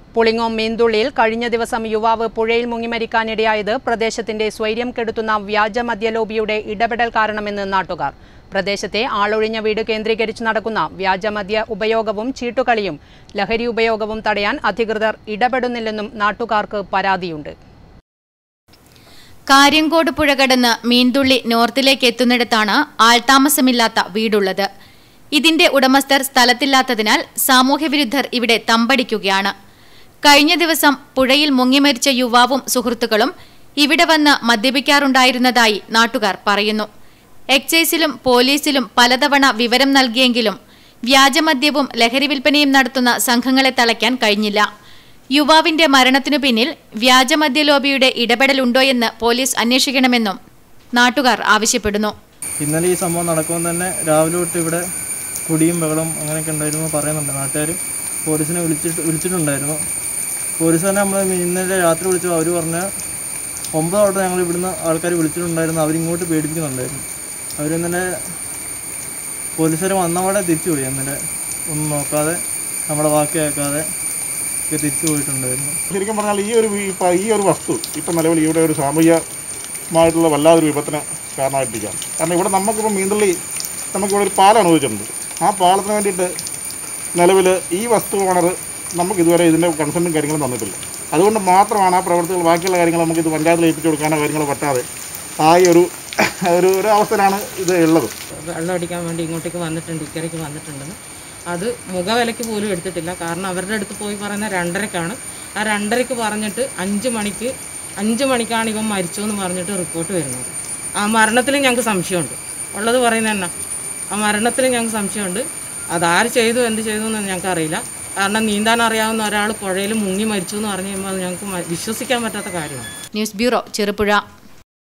പുളിങ്ങോം മീന്തുള്ളിയിൽ കഴിഞ്ഞ ദിവസം യുവാവ് പുഴയിൽ മുങ്ങിമരിക്കാനിടയായത് പ്രദേശത്തിന്റെ സ്വൈര്യം കെടുത്തുന്ന വ്യാജ മദ്യലോബിയുടെ ഇടപെടൽ കാരണമെന്ന് നാട്ടുകാർ പ്രദേശത്തെ ആളൊഴിഞ്ഞ വീട് കേന്ദ്രീകരിച്ച് നടക്കുന്ന വ്യാജമദ്യ ഉപയോഗവും ചീട്ടുകളിയും ലഹരി ഉപയോഗവും തടയാൻ അധികൃതർ ഇടപെടുന്നില്ലെന്നും നാട്ടുകാർക്ക് പരാതിയുണ്ട് കാര്യങ്കോട് പുഴ കടന്ന് മീൻതുള്ളി നോർത്തിലേക്ക് എത്തുന്നിടത്താണ് ആൾതാമസമില്ലാത്ത വീടുള്ളത് ഇതിന്റെ ഉടമസ്ഥർ സ്ഥലത്തില്ലാത്തതിനാൽ സാമൂഹ്യവിരുദ്ധർ ഇവിടെ തമ്പടിക്കുകയാണ് കഴിഞ്ഞ ദിവസം പുഴയിൽ മുങ്ങിമരിച്ച യുവാവും സുഹൃത്തുക്കളും ഇവിടെ വന്ന് മദ്യപിക്കാറുണ്ടായിരുന്നതായി നാട്ടുകാർ പറയുന്നു എക്സൈസിലും പോലീസിലും പലതവണ വിവരം നൽകിയെങ്കിലും വ്യാജമദ്യവും ലഹരി വിൽപ്പനയും നടത്തുന്ന സംഘങ്ങളെ തളയ്ക്കാൻ കഴിഞ്ഞില്ല യുവാവിന്റെ മരണത്തിനു പിന്നിൽ വ്യാജമദ്യ ലോബിയുടെ ഇടപെടലുണ്ടോയെന്ന് പോലീസ് അന്വേഷിക്കണമെന്നും നാട്ടുകാർ ആവശ്യപ്പെടുന്നു ഇന്നലെ ഈ സംഭവം നടക്കുമ്പോൾ തന്നെ രാവിലെ തൊട്ട് ഇവിടെ കുടിയും ബഹളം അങ്ങനെയൊക്കെ ഉണ്ടായിരുന്നു എന്ന് പറയുന്നുണ്ട് നാട്ടുകാർ പോലീസിനെ വിളിച്ചിട്ട് വിളിച്ചിട്ടുണ്ടായിരുന്നു പോലീസ് തന്നെ നമ്മൾ ഇന്നലെ രാത്രി വിളിച്ചു അവർ പറഞ്ഞ ഒമ്പത് തൊട്ട് ഞങ്ങൾ ഇവിടുന്ന് ആൾക്കാർ വിളിച്ചിട്ടുണ്ടായിരുന്നു അവരിങ്ങോട്ട് പേടിപ്പിക്കുന്നുണ്ടായിരുന്നു അവർ ഇന്നലെ പോലീസുകാർ വന്നവിടെ തിരിച്ചു പോയി ഇന്നലെ ഒന്നും നോക്കാതെ നമ്മുടെ വാക്ക് കേൾക്കാതെ ഒക്കെ തിരിച്ചു പോയിട്ടുണ്ടായിരുന്നു ശരിക്കും പറഞ്ഞാൽ ഈ ഒരു വി- ഇപ്പ- ഈ ഒരു വസ്തു ഇപ്പം നിലവിൽ ഇവിടെ ഒരു സാമൂഹികമായിട്ടുള്ള വല്ലാതൊരു വിപത്തിന് കാരണമായിട്ടിരിക്കുകയാണ് കാരണം ഇവിടെ നമുക്കിപ്പോൾ മീന്തള്ളി നമുക്കിവിടെ ഒരു പാലം അനുഭവിച്ചിട്ടുണ്ട് ആ പാലത്തിന് വേണ്ടിയിട്ട് നിലവിൽ ഈ വസ്തു ഓണർ നമുക്ക് ഇതുവരെ ഇതിൻ്റെ കൺസെൻറ്റും കാര്യങ്ങളും തന്നിട്ടില്ല അതുകൊണ്ട് മാത്രമാണ് ആ പ്രവർത്തികൾ ബാക്കിയുള്ള കാര്യങ്ങൾ നമുക്ക് ഇത് പഞ്ചായത്തിൽ ഏൽപ്പിച്ചു കൊടുക്കാനോ കാര്യങ്ങൾ പറ്റാതെ ആ ഈ ഒരു ഒരു ഒരു അവസ്ഥയിലാണ് ഇത് ഉള്ളത് വെള്ളം അടിക്കാൻ വേണ്ടി ഇങ്ങോട്ടേക്ക് വന്നിട്ടുണ്ട് ഇക്കരയ്ക്ക് വന്നിട്ടുണ്ടെന്ന് അത് മുഖവിലയ്ക്ക് പോലും എടുത്തിട്ടില്ല കാരണം അവരുടെ അടുത്ത് പോയി പറയുന്ന രണ്ടരക്കാണ് ആ രണ്ടരയ്ക്ക് പറഞ്ഞിട്ട് അഞ്ച് മണിക്ക് അഞ്ച് മണിക്കാണ് ഇവൻ മരിച്ചു എന്ന് പറഞ്ഞിട്ട് റിപ്പോർട്ട് വരുന്നത് ആ മരണത്തിൽ ഞങ്ങൾക്ക് സംശയമുണ്ട് ഉള്ളത് പറയുന്നത് തന്നെ ആ മരണത്തിൽ ഞങ്ങൾക്ക് സംശയമുണ്ട് അതാര് ചെയ്തു എന്ത് ചെയ്തു എന്ന് ഞങ്ങൾക്ക് അറിയില്ല കാരണം നീന്താൻ അറിയാവുന്ന ഒരാൾ പുഴയിൽ മുങ്ങി മരിച്ചു എന്ന് പറഞ്ഞു കഴിയുമ്പോൾ അത് ഞങ്ങൾക്ക് മ- വിശ്വസിക്കാൻ പറ്റാത്ത കാര്യമാണ് ന്യൂസ് ബ്യൂറോ ചെറുപുഴ